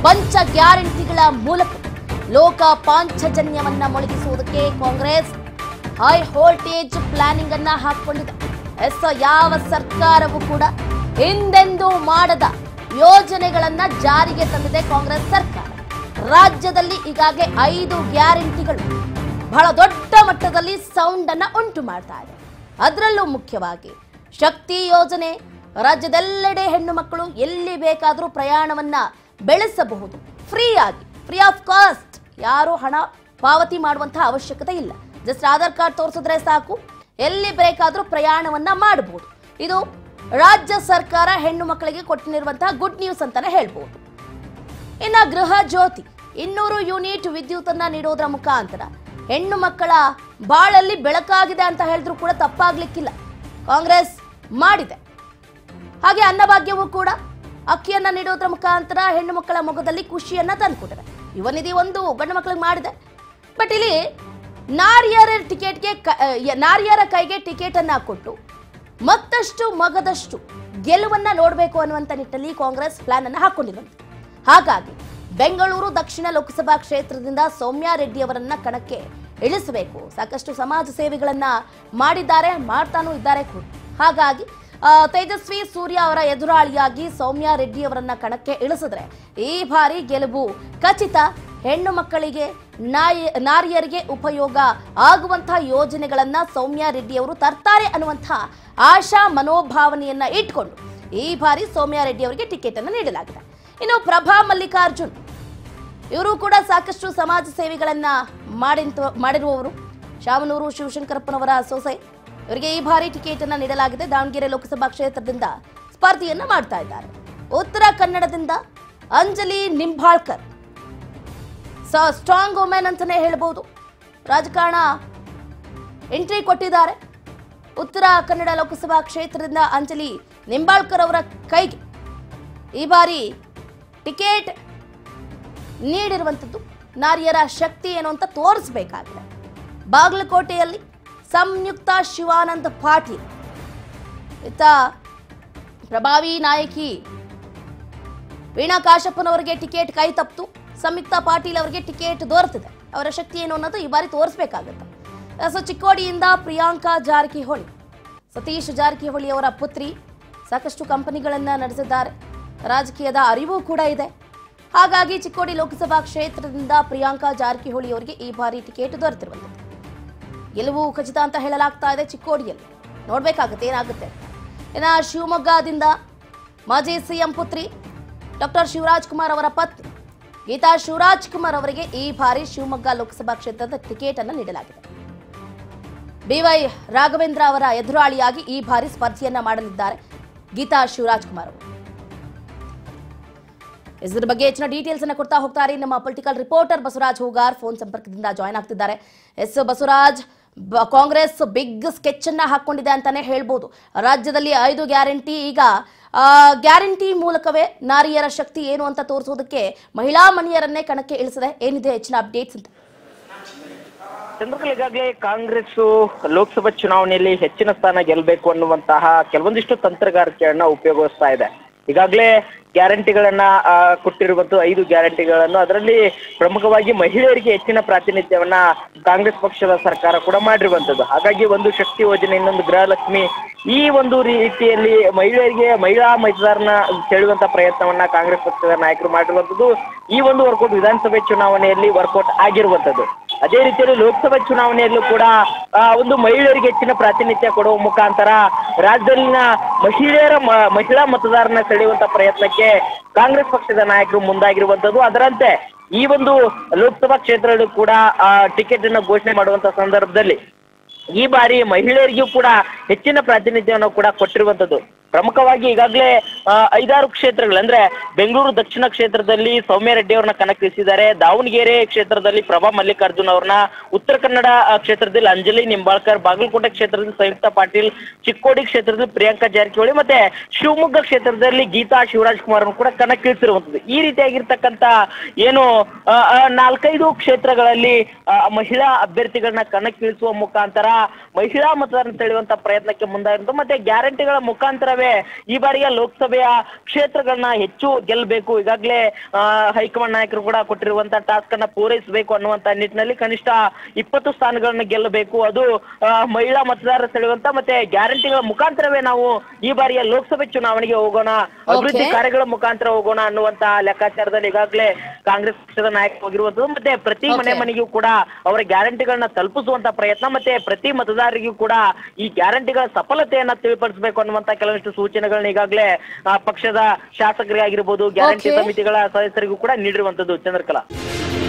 ಪಂಚ ಗ್ಯಾರಂಟಿಗಳ ಮೂಲಕ ಲೋಕ ಪಾಂಚಜನ್ಯವನ್ನ ಮೊಳಗಿಸುವುದಕ್ಕೆ ಕಾಂಗ್ರೆಸ್ ಹೈ ವೋಲ್ಟೇಜ್ ಪ್ಲಾನಿಂಗ್ ಅನ್ನ ಹಾಕಿಕೊಂಡಿದೆ ಎಸ್ ಯಾವ ಸರ್ಕಾರವೂ ಕೂಡ ಹಿಂದೆಂದೂ ಮಾಡದ ಯೋಜನೆಗಳನ್ನ ಜಾರಿಗೆ ತಂದಿದೆ ಕಾಂಗ್ರೆಸ್ ಸರ್ಕಾರ ರಾಜ್ಯದಲ್ಲಿ ಈಗಾಗಲೇ ಐದು ಗ್ಯಾರಂಟಿಗಳು ಬಹಳ ದೊಡ್ಡ ಮಟ್ಟದಲ್ಲಿ ಸೌಂಡ್ ಅನ್ನ ಉಂಟು ಮಾಡ್ತಾ ಇದೆ ಅದರಲ್ಲೂ ಮುಖ್ಯವಾಗಿ ಶಕ್ತಿ ಯೋಜನೆ ರಾಜ್ಯದೆಲ್ಲೆಡೆ ಹೆಣ್ಣು ಮಕ್ಕಳು ಎಲ್ಲಿ ಬೇಕಾದರೂ ಪ್ರಯಾಣವನ್ನ ಬೆಳೆಸಬಹುದು ಫ್ರೀ ಆಗಿ ಫ್ರೀ ಆಫ್ ಕಾಸ್ಟ್ ಯಾರು ಹಣ ಪಾವತಿ ಮಾಡುವಂತಹ ಅವಶ್ಯಕತೆ ಇಲ್ಲ ಜಸ್ಟ್ ಆಧಾರ್ ಕಾರ್ಡ್ ತೋರಿಸಿದ್ರೆ ಸಾಕು ಎಲ್ಲಿ ಬೇಕಾದರೂ ಪ್ರಯಾಣವನ್ನ ಮಾಡಬಹುದು ಇದು ರಾಜ್ಯ ಸರ್ಕಾರ ಹೆಣ್ಣು ಮಕ್ಕಳಿಗೆ ಕೊಟ್ಟಿರುವಂತಹ ಗುಡ್ ನ್ಯೂಸ್ ಅಂತಾನೆ ಹೇಳ್ಬೋದು ಇನ್ನ ಗೃಹ ಜ್ಯೋತಿ ಇನ್ನೂರು ಯೂನಿಟ್ ವಿದ್ಯುತ್ ಅನ್ನ ನೀಡೋದ್ರ ಮುಖಾಂತರ ಹೆಣ್ಣು ಮಕ್ಕಳ ಬಾಳಲ್ಲಿ ಬೆಳಕಾಗಿದೆ ಅಂತ ಹೇಳಿದ್ರು ಕೂಡ ತಪ್ಪಾಗ್ಲಿಕ್ಕಿಲ್ಲ ಕಾಂಗ್ರೆಸ್ ಮಾಡಿದೆ ಹಾಗೆ ಅನ್ನಭಾಗ್ಯವೂ ಕೂಡ ಅಕ್ಕಿಯನ್ನ ನೀಡೋದ್ರ ಮುಖಾಂತರ ಹೆಣ್ಣು ಮಕ್ಕಳ ಮುಖದಲ್ಲಿ ಖುಷಿಯನ್ನ ತಂದುಕೊಟ್ಟಿದೆ ಯುವ ನಿಧಿ ಒಂದು ಗಂಡು ಮಕ್ಕಳಿಗೆ ಮಾಡಿದೆ ಬಟ್ ಇಲ್ಲಿ ನಾರಿಯರ ಟಿಕೆಟ್ಗೆ ಕ- ಆ, ಯ- ನಾರಿಯರ ಕೈಗೆ ಟಿಕೆಟ್ ಅನ್ನ ಕೊಟ್ಟು ಮತ್ತಷ್ಟು ಮಗದಷ್ಟು ಗೆಲುವನ್ನ ನೋಡಬೇಕು ಅನ್ನುವಂಥ ನಿಟ್ಟಲ್ಲಿ ಕಾಂಗ್ರೆಸ್ ಪ್ಲಾನ್ ಅನ್ನ ಹಾಕೊಂಡಿರುವಂತೆ ಹಾಗಾಗಿ ಬೆಂಗಳೂರು ದಕ್ಷಿಣ ಲೋಕಸಭಾ ಕ್ಷೇತ್ರದಿಂದ ಸೌಮ್ಯ ರೆಡ್ಡಿ ಅವರನ್ನ ಕಣಕ್ಕೆ ಇಳಿಸಬೇಕು ಸಾಕಷ್ಟು ಸಮಾಜ ಸೇವೆಗಳನ್ನ ಮಾಡಿದ್ದಾರೆ ಮಾಡ್ತಾನೂ ಇದ್ದಾರೆ ಕೂಡ ಹಾಗಾಗಿ ಆ, ತೇಜಸ್ವಿ ಸೂರ್ಯ ಅವರ ಎದುರಾಳಿಯಾಗಿ ಸೌಮ್ಯ ರೆಡ್ಡಿ ಅವರನ್ನ ಕಣಕ್ಕೆ ಇಳಿಸಿದ್ರೆ ಈ ಬಾರಿ ಗೆಲುವು ಖಚಿತ ಹೆಣ್ಣು ಮಕ್ಕಳಿಗೆ ನಾಯ ನಾರಿಯರಿಗೆ ಉಪಯೋಗ ಆಗುವಂತಹ ಯೋಜನೆಗಳನ್ನ ಸೌಮ್ಯ ರೆಡ್ಡಿ ಅವರು ತರ್ತಾರೆ ಅನ್ನುವಂತಹ ಆಶಾ ಮನೋಭಾವನೆಯನ್ನ ಇಟ್ಕೊಂಡು ಈ ಬಾರಿ ಸೌಮ್ಯ ರೆಡ್ಡಿ ಅವರಿಗೆ ಟಿಕೆಟ್ ಅನ್ನು ನೀಡಲಾಗಿದೆ ಇನ್ನು ಪ್ರಭಾ ಮಲ್ಲಿಕಾರ್ಜುನ್ ಇವರು ಕೂಡ ಸಾಕಷ್ಟು ಸಮಾಜ ಸೇವೆಗಳನ್ನ ಮಾಡಿಂತ ಮಾಡಿರುವವರು ಶಾಮನೂರು ಶಿವಶಂಕರಪ್ಪನವರ ಸೊಸೆ ಇವರಿಗೆ ಈ ಬಾರಿ ಟಿಕೆಟ್ ಅನ್ನ ನೀಡಲಾಗಿದೆ ದಾವಣಗೆರೆ ಲೋಕಸಭಾ ಕ್ಷೇತ್ರದಿಂದ ಸ್ಪರ್ಧೆಯನ್ನ ಮಾಡ್ತಾ ಇದ್ದಾರೆ ಉತ್ತರ ಕನ್ನಡದಿಂದ ಅಂಜಲಿ ನಿಂಬಾಳ್ಕರ್ ಸ್ಟ್ರಾಂಗ್ ವುಮೆನ್ ಅಂತಾನೆ ಹೇಳ್ಬೋದು ರಾಜಕಾರಣ ಎಂಟ್ರಿ ಕೊಟ್ಟಿದ್ದಾರೆ ಉತ್ತರ ಕನ್ನಡ ಲೋಕಸಭಾ ಕ್ಷೇತ್ರದಿಂದ ಅಂಜಲಿ ನಿಂಬಾಳ್ಕರ್ ಅವರ ಕೈಗೆ ಈ ಬಾರಿ ಟಿಕೆಟ್ ನೀಡಿರುವಂಥದ್ದು ನಾರಿಯರ ಶಕ್ತಿ ಏನು ಅಂತ ತೋರಿಸಬೇಕಾಗಿದೆ ಬಾಗಲಕೋಟೆಯಲ್ಲಿ ಸಂಯುಕ್ತ ಶಿವಾನಂದ ಪಾಟೀಲ್ ಇತ್ತ ಪ್ರಭಾವಿ ನಾಯಕಿ ವೀಣಾ ಕಾಶಪ್ಪನವರಿಗೆ ಟಿಕೆಟ್ ಕೈ ತಪ್ಪಿತು ಸಂಯುಕ್ತ ಪಾಟೀಲ್ ಅವರಿಗೆ ಟಿಕೆಟ್ ದೊರೆತಿದೆ ಅವರ ಶಕ್ತಿ ಏನು ಅನ್ನೋದು ಈ ಬಾರಿ ತೋರಿಸಬೇಕಾಗುತ್ತೆ ಸೊ ಚಿಕ್ಕೋಡಿಯಿಂದ ಪ್ರಿಯಾಂಕಾ ಜಾರಕಿಹೊಳಿ ಸತೀಶ್ ಜಾರಕಿಹೊಳಿ ಅವರ ಪುತ್ರಿ ಸಾಕಷ್ಟು ಕಂಪನಿಗಳನ್ನ ನಡೆಸಿದ್ದಾರೆ ರಾಜಕೀಯದ ಅರಿವು ಕೂಡ ಇದೆ ಹಾಗಾಗಿ ಚಿಕ್ಕೋಡಿ ಲೋಕಸಭಾ ಕ್ಷೇತ್ರದಿಂದ ಪ್ರಿಯಾಂಕಾ ಜಾರಕಿಹೊಳಿ ಅವರಿಗೆ ಈ ಬಾರಿ ಟಿಕೆಟ್ ದೊರೆತಿರುವಂಥದ್ದು ಗೆಲುವು ಖಚಿತ ಅಂತ ಹೇಳಲಾಗ್ತಾ ಇದೆ ಚಿಕ್ಕೋಡಿಯಲ್ಲಿ ನೋಡ್ಬೇಕಾಗುತ್ತೆ ಏನಾಗುತ್ತೆ ಇನ್ನು ಶಿವಮೊಗ್ಗದಿಂದ ಮಾಜಿ ಸಿಎಂ ಪುತ್ರಿ ಡಾಕ್ಟರ್ ಶಿವರಾಜ್ ಕುಮಾರ್ ಅವರ ಪತ್ನಿ ಗೀತಾ ಶಿವರಾಜ್ ಕುಮಾರ್ ಅವರಿಗೆ ಈ ಬಾರಿ ಶಿವಮೊಗ್ಗ ಲೋಕಸಭಾ ಕ್ಷೇತ್ರದ ಟಿಕೆಟ್ ಅನ್ನು ನೀಡಲಾಗಿದೆ ಬಿವೈ ರಾಘವೇಂದ್ರ ಅವರ ಎದುರಾಳಿಯಾಗಿ ಈ ಬಾರಿ ಸ್ಪರ್ಧೆಯನ್ನ ಮಾಡಲಿದ್ದಾರೆ ಗೀತಾ ಶಿವರಾಜ್ ಕುಮಾರ್ ಅವರು ಇದ್ರ ಬಗ್ಗೆ ಹೆಚ್ಚಿನ ಡೀಟೇಲ್ಸ್ ಅನ್ನ ಕೊಡ್ತಾ ಹೋಗ್ತಾರೆ ನಮ್ಮ political reporter Basavaraj Hugar phone ಸಂಪರ್ಕದಿಂದ ಜಾಯ್ನ್ ಆಗ್ತಿದ್ದಾರೆ ಎಸ್ ಬಸವರಾಜ್ ಬ- ಕಾಂಗ್ರೆಸ್ ಬಿಗ್ ಸ್ಕೆಚ್ ಅನ್ನ ಹಾಕೊಂಡಿದೆ ಅಂತಾನೆ ಹೇಳ್ಬೋದು ರಾಜ್ಯದಲ್ಲಿ ಐದು ಗ್ಯಾರಂಟಿ ಈಗ ಆ, ಗ್ಯಾರಂಟಿ ಮೂಲಕವೇ ನಾರಿಯರ ಶಕ್ತಿ ಏನು ಅಂತ ತೋರಿಸೋದಕ್ಕೆ ಮಹಿಳಾ ಮಣಿಯರನ್ನೇ ಕಣಕ್ಕೆ ಇಳಿಸಿದೆ ಏನಿದೆ ಹೆಚ್ಚಿನ ಅಪ್ಡೇಟ್ಸ್ ಅಂತ ಚಂದ್ರಕಲ್ ಈಗಾಗಲೇ ಕಾಂಗ್ರೆಸ್ ಲೋಕಸಭಾ ಚುನಾವಣೆಯಲ್ಲಿ ಹೆಚ್ಚಿನ ಸ್ಥಾನ ಗೆಲ್ಲಬೇಕು ಅನ್ನುವಂತಹ ಕೆಲವೊಂದಿಷ್ಟು ತಂತ್ರಗಾರಿಕೆಯನ್ನ ಉಪಯೋಗಿಸ್ತಾ ಇದೆ ಈಗಾಗಲೇ ಗ್ಯಾರಂಟಿಗಳನ್ನ ಆ, ಕೊಟ್ಟಿರುವಂತಹ ಐದು ಗ್ಯಾರಂಟಿಗಳನ್ನು ಅದರಲ್ಲಿ ಪ್ರಮುಖವಾಗಿ ಮಹಿಳೆಯರಿಗೆ ಹೆಚ್ಚಿನ ಪ್ರಾತಿನಿಧ್ಯವನ್ನ ಕಾಂಗ್ರೆಸ್ ಪಕ್ಷದ ಸರ್ಕಾರ ಕೂಡ ಮಾಡಿರುವಂತದ್ದು ಹಾಗಾಗಿ ಒಂದು ಶಕ್ತಿ ಯೋಜನೆ ಇನ್ನೊಂದು ಗೃಹಲಕ್ಷ್ಮಿ ಈ ಒಂದು ರೀತಿಯಲ್ಲಿ ಮಹಿಳೆಯರಿಗೆ ಮಹಿಳಾ ಮತದಾರನ ಸೆಳೆಯುವಂತ ಪ್ರಯತ್ನವನ್ನ ಕಾಂಗ್ರೆಸ್ ಪಕ್ಷದ ನಾಯಕರು ಮಾಡಿರುವಂತದ್ದು ಈ ಒಂದು ವರ್ಕೌಟ್ ವಿಧಾನಸಭೆ ಚುನಾವಣೆಯಲ್ಲಿ ವರ್ಕೌಟ್ ಆಗಿರುವಂತದ್ದು ಅದೇ ರೀತಿಯಲ್ಲಿ ಲೋಕಸಭಾ ಚುನಾವಣೆಯಲ್ಲೂ ಕೂಡ ಆ, ಒಂದು ಮಹಿಳೆಯರಿಗೆ ಹೆಚ್ಚಿನ ಪ್ರಾತಿನಿಧ್ಯ ಕೊಡುವ ಮುಖಾಂತರ ರಾಜ್ಯದಲ್ಲಿನ ಮಹಿಳೆಯರ ಮ- ಮಹಿಳಾ ಮತದಾರನ ಸೆಳೆಯುವಂತ ಪ್ರಯತ್ನಕ್ಕೆ ಕಾಂಗ್ರೆಸ್ ಪಕ್ಷದ ನಾಯಕರು ಮುಂದಾಗಿರುವಂತದ್ದು ಅದರಂತೆ ಈ ಒಂದು ಲೋಕಸಭಾ ಕ್ಷೇತ್ರಗಳು ಕೂಡ ಟಿಕೆಟ್ ಅನ್ನು ಘೋಷಣೆ ಮಾಡುವಂತ ಸಂದರ್ಭದಲ್ಲಿ ಈ ಬಾರಿ ಮಹಿಳೆಯರಿಗೂ ಕೂಡ ಹೆಚ್ಚಿನ ಪ್ರಾತಿನಿಧ್ಯವನ್ನು ಕೂಡ ಕೊಟ್ಟಿರುವಂತದ್ದು ಪ್ರಮುಖವಾಗಿ ಈಗಾಗಲೇ ಆ, ಐದಾರು ಕ್ಷೇತ್ರಗಳು ಅಂದ್ರೆ ಬೆಂಗಳೂರು ದಕ್ಷಿಣ ಕ್ಷೇತ್ರದಲ್ಲಿ ಸೌಮ್ಯ ರೆಡ್ಡಿ ಅವ್ರನ್ನ ಕಣಕ್ಕಿಳಿಸಿದ್ದಾರೆ ದಾವಣಗೆರೆ ಕ್ಷೇತ್ರದಲ್ಲಿ ಪ್ರಭಾ ಮಲ್ಲಿಕಾರ್ಜುನ್ ಅವ್ರನ್ನ ಉತ್ತರ ಕನ್ನಡ ಆ, ಕ್ಷೇತ್ರದಲ್ಲಿ ಅಂಜಲಿ ನಿಂಬಾಳ್ಕರ್ ಬಾಗಲಕೋಟೆ ಕ್ಷೇತ್ರದಲ್ಲಿ ಸಂಯುಕ್ತ ಪಾಟೀಲ್ ಚಿಕ್ಕೋಡಿ ಕ್ಷೇತ್ರದಲ್ಲಿ ಪ್ರಿಯಾಂಕಾ ಜಾರಕಿಹೊಳಿ ಮತ್ತೆ ಶಿವಮೊಗ್ಗ ಕ್ಷೇತ್ರದಲ್ಲಿ ಗೀತಾ ಶಿವರಾಜ್ ಕುಮಾರ್ ಕೂಡ ಕಣಕ್ಕಿಳಿಸಿರುವಂತದ್ದು ಈ ರೀತಿಯಾಗಿರ್ತಕ್ಕಂತ ಏನು ಆ, ಆ, ನಾಲ್ಕೈದು ಕ್ಷೇತ್ರಗಳಲ್ಲಿ ಆ, ಮಹಿಳಾ ಅಭ್ಯರ್ಥಿಗಳನ್ನ ಕಣಕ್ಕಿಳಿಸುವ ಮುಖಾಂತರ ಮಹಿಳಾ ಮತದಾರನ ಸೆಳೆಯುವಂತ ಪ್ರಯತ್ನಕ್ಕೆ ಮುಂದಾಗಿರುವುದು ಮತ್ತೆ ಗ್ಯಾರಂಟಿಗಳ ಮುಖಾಂತರವೇ ಮುಖಾಂತರವೇ ಈ ಬಾರಿಯ ಲೋಕಸಭೆಯ ಕ್ಷೇತ್ರಗಳನ್ನ ಹೆಚ್ಚು ಗೆಲ್ಲಬೇಕು ಈಗಾಗಲೇ ಆ, ಹೈಕಮಾಂಡ್ ನಾಯಕರು ಕೂಡ ಕೊಟ್ಟಿರುವಂತ ಟಾಸ್ಕ್ ಅನ್ನ ಪೂರೈಸಬೇಕು ಅನ್ನುವಂತ ನಿಟ್ಟಿನಲ್ಲಿ ಕನಿಷ್ಠ ಇಪ್ಪತ್ತು ಸ್ಥಾನಗಳನ್ನ ಗೆಲ್ಲಬೇಕು ಅದು ಆ, ಮಹಿಳಾ ಮತದಾರರ ಸೆಳೆಯುವಂತ ಮತ್ತೆ ಗ್ಯಾರಂಟಿಗಳ ಮುಖಾಂತರವೇ ನಾವು ಈ ಬಾರಿಯ ಲೋಕಸಭೆ ಚುನಾವಣೆಗೆ ಹೋಗೋಣ ಅಭಿವೃದ್ಧಿ Okay. ಕಾರ್ಯಗಳ ಮುಖಾಂತರ ಹೋಗೋಣ ಅನ್ನುವಂತ ಲೆಕ್ಕಾಚಾರದಲ್ಲಿ ಈಗಾಗಲೇ ಕಾಂಗ್ರೆಸ್ ಪಕ್ಷದ ನಾಯಕ ಹೋಗಿರುವಂತದ್ದು ಮತ್ತೆ ಪ್ರತಿ ಮನೆ Okay. ಮನೆಗೂ ಕೂಡ ಅವರ ಗ್ಯಾರಂಟಿಗಳನ್ನ ತಲುಪಿಸುವಂತ ಪ್ರಯತ್ನ ಮತ್ತೆ ಪ್ರತಿ ಮತದಾರರಿಗೂ ಕೂಡ ಈ ಗ್ಯಾರಂಟಿಗಳ ಸಫಲತೆಯನ್ನ ತಿಳಿಪಡಿಸಬೇಕು ಅನ್ನುವಂತ ಕೆಲವಷ್ಟು ಸೂಚನೆಗಳನ್ನ ಈಗಾಗಲೇ ಆ, ಪಕ್ಷದ ಶಾಸಕರಿಗಾಗಿರ್ಬೋದು ಗ್ಯಾರಂಟಿ Okay. ಸಮಿತಿಗಳ ಸದಸ್ಯರಿಗೂ ಕೂಡ ನೀಡಿರುವಂತದ್ದು ಚಂದ್ರಕಲಾ